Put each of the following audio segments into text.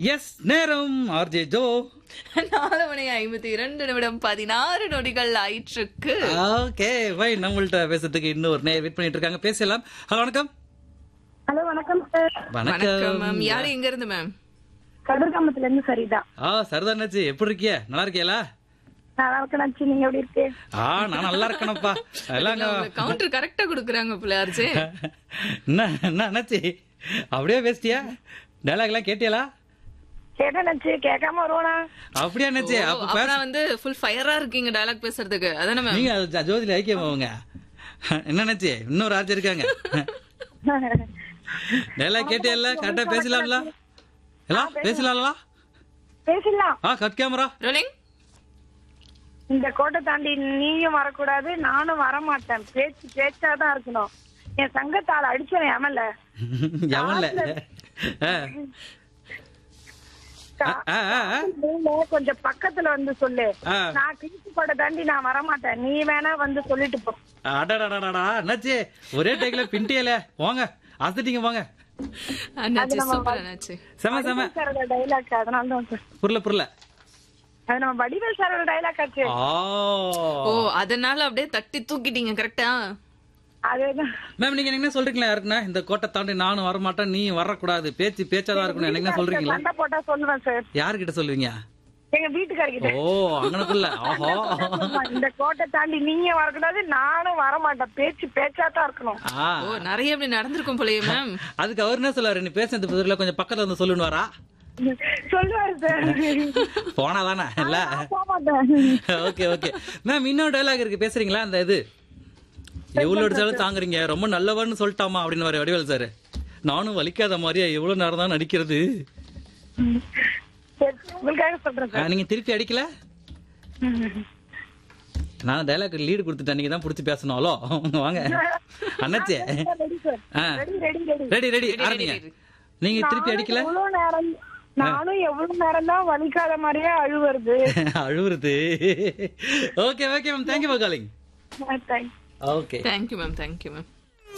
S நேரம் RJ Joe நாலு மணி ஐம்பத்தி இரண்டு நிமிடம் பதினாறு நொடிகள் ஆயிற்றுக்கு ஓகே வை நம்மள்ட்ட பேசுறதுக்கு இன்னும் ஒரு நேர் வெயிட் பண்ணிட்டு இருக்காங்க பேசலாம் ஹலோ வணக்கம் ஹலோ வணக்கம் சார் வணக்கம் மேம் வணக்கம் யாரு எங்க இருந்து மேம் கதிர்காமத்துல இருந்து சரிதா ஆ சரிதானாச்சு எப்படி இருக்கிய நல்லா இருக்கியலா நல்லா இருக்கணாச்சு நீங்க எப்படி இருக்கு ஆ நான் நல்லா இருக்கேனப்பா எல்லாம் கவுண்டர் கரெக்டா குடுக்குறாங்க பிள்ளையார்ஜி என்ன என்ன அண்ணாச்சி அப்படியே பேசிட்டியா டைலாக் எல்லாம் கேட்டியலா கேட்டேனாச்சு கேட்காம வருவானா அப்படியா அண்ணாச்சி அப்ப பேச அப்புறம் வந்து ஃபுல் ஃபயரா இருக்கீங்க டயலாக் பேசுறதுக்கு அதானே மேம் நீங்க ஜ- ஜோதியில ஐக்கியம் அவங்க என்ன அண்ணாச்சி இன்னொரு ஆச்சு இருக்காங்க டைலாக் கேட்டியல்ல கரெக்டா பேசலாம்ல எல்லாம் பேசலாம்ல பேசிடலாம் ஆ கட் கேமரா ரோலிங் இந்த கோட்டை தாண்டி நீயும் வரக்கூடாது நானும் வரமாட்டேன் பேச்சு பேச்சாதான் இருக்கணும் என் சங்கத்தால அடிச்சவன் எமல்ல எவன்ல ஆ. ஆ, ஆ, ஆ, ஆ. நீங்க கொஞ்சம் பக்கத்துல வந்து சொல்லு ஆ. நான் கிழிச்சு கோட்டை தாண்டி நான் வரமாட்டேன் நீ வேணா வந்து சொல்லிட்டு போ அடடடடடா, என்னாச்சு ஒரே டேக்ல பின்ட்டியல போங்க அசத்திட்டீங்க போங்க அண்ணாச்சி சூப்பர் அண்ணாச்சி செம செம சாரோட டைலாக் அதனால தான் சார் புரியல புரியல அது நம்ம வடிவேல் சாரோட டைலாக் ஆச்சு ஆ ஓ அதனால அப்படியே தட்டி தூக்கிட்டீங்க கரெக்டா அதேதான் மேம் நீங்க என்ன சொல்றீங்களா யாருக்குன்னா இந்த கோட்டை தாண்டி நானும் வரமாட்டேன் நீ வரக்கூடாது பேச்சு பேச்சாதான் இருக்கணும் என்ன சொல்றீங்களா சண்டை போட்டா சொல்லுவேன் சார் யாருக்கிட்ட சொல்லுவீங்க எங்க வீட்டுக்காரர்கிட்ட ஓ அங்கனக்குள்ள ஆஹா ஆமா, இந்த கோட்டை தாண்டி நீங்க வரக்கூடாது நானும் வரமாட்டேன் பேச்சு பேச்சாதான் இருக்கணும் ஆ ஓ நிறைய அப்படி நடந்திருக்கும் போலயே மேம் அதுக்கு அவர் என்ன சொல்லுவாரு நீ பேசுறது பதில கொஞ்சம் பக்கத்துல வந்து சொல்லுன்னு வரா சொல்லுவாரு சார் போனாதானே இல்ல போக மாட்டேன் ஓகே ஓகே மேம் இன்னொரு டைலாக் இருக்கு பேசுறீங்களா அந்த இது எவ்வளவு அடிச்சாலும் தாங்குறீங்க ரொம்ப நல்லவன்னு சொல்லிட்டாமா அப்படின்னு வர வடிவேல் சார் நானும் வலிக்காத மாதிரியா எவ்வளவு நேரம் தான் நடிக்கிறது சரி, உங்களுக்காக சொல்றேன் ஆ, நீங்க திருப்பி அடிக்கல நான் டைலாக் லீடு கொடுத்துட்டேன் நீங்க தான் புடிச்சு பேசணும் ஹலோ வாங்க அண்ணாச்சே ரெடி சார் ஆ. Ready ready ready ready ready ஆரம்பிங்க நீங்க திருப்பி அடிக்கல எவ்வளவு நேரம் நானும் எவ்வளவு நேரம் தான் வலிக்காத மாதிரியே அழுவுறது அழுவுறது okay okay ma'am thank you for calling thanks okay thank you ma'am thank you ma'am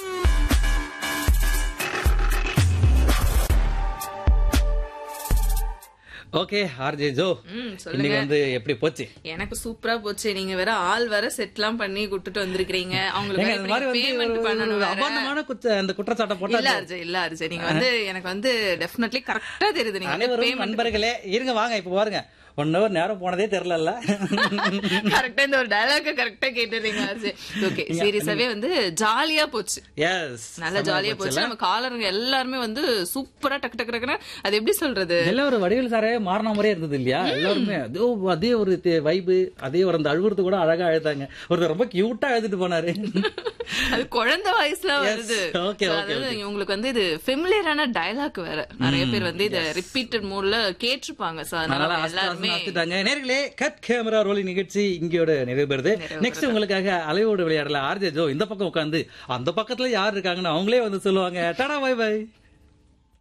okay RJ Jo ம் சொல்லுங்க இன்னைக்கு வந்து எப்படி போச்சு எனக்கு சூப்பரா போச்சு நீங்க வேற ஆள் வேற செட்லாம் பண்ணி கூட்டிட்டு வந்திருக்கீங்க அவங்களுக்கு ஏங்க, இந்த மாதிரி வந்து பேமெண்ட் ஒரு- பண்ணணும் ஒரு வேற அபாண்டமான குத்த அந்த குற்றச்சாட்டை போட்டா இல்ல அர்ஜய் இல்ல அர்ஜய் நீங்க வந்து எனக்கு வந்து டெஃபினெட்லி கரெக்டா தெரியுது நீங்க வந்து அனைவரும் பேமெண்ட் நண்பர்களே இருங்க வாங்க இப்ப பாருங்க ஒன் ஹவர் நேரம் போனதே தெரியல கரெக்டா இந்த ஒரு டயலாக கரெக்டா கேட்டுறீங்க அர்ஜய் ஓகே சீரியஸாவே வந்து ஜாலியா போச்சு எஸ் நல்லா ஜாலியா போச்சு நம்ம காலருங்க எல்லாருமே வந்து சூப்பரா டக்கு டக்கு டக்குன்னு அது எப்படி சொல்றது எல்லாம் ஒரு வடிவேல் சாரே மாறின மாதிரியே இருந்தது இல்லையா எல்லாருமே அதே அதே ஒரு வைபு அதே ஒரு அந்த அழுகுறது கூட அழகா அழுதாங்க ஒருத்தர் ரொம்ப கியூட்டா அழுதுட்டு போனாரு அது குழந்தை வயசுல வருது okay, So, okay, அதாவது உங்களுக்கு வந்து இது ஃபெமிலியரான டயலாக் வேற நிறைய பேர் வந்து இத ரிப்பீட்டட் மோட்ல கேட்டிருப்பாங்க சோ அதனால அதனால அவங்க அஸ்து எல்லாருமே அஸ்துன்னு அத்துட்டாங்க நேர்களே கட் கேமரா ரோலிங் நிகழ்ச்சி இங்கயோட நிறைவு பெறுது நெக்ஸ்ட் உங்களுக்காக அலையோடு விளையாடல ஆர்ஜே ஜோ இந்த பக்கம் உட்காந்து அந்த பக்கத்துல யார் இருக்காங்கன்னு அவங்களே வந்து சொல்லுவாங்க டாடா பை பை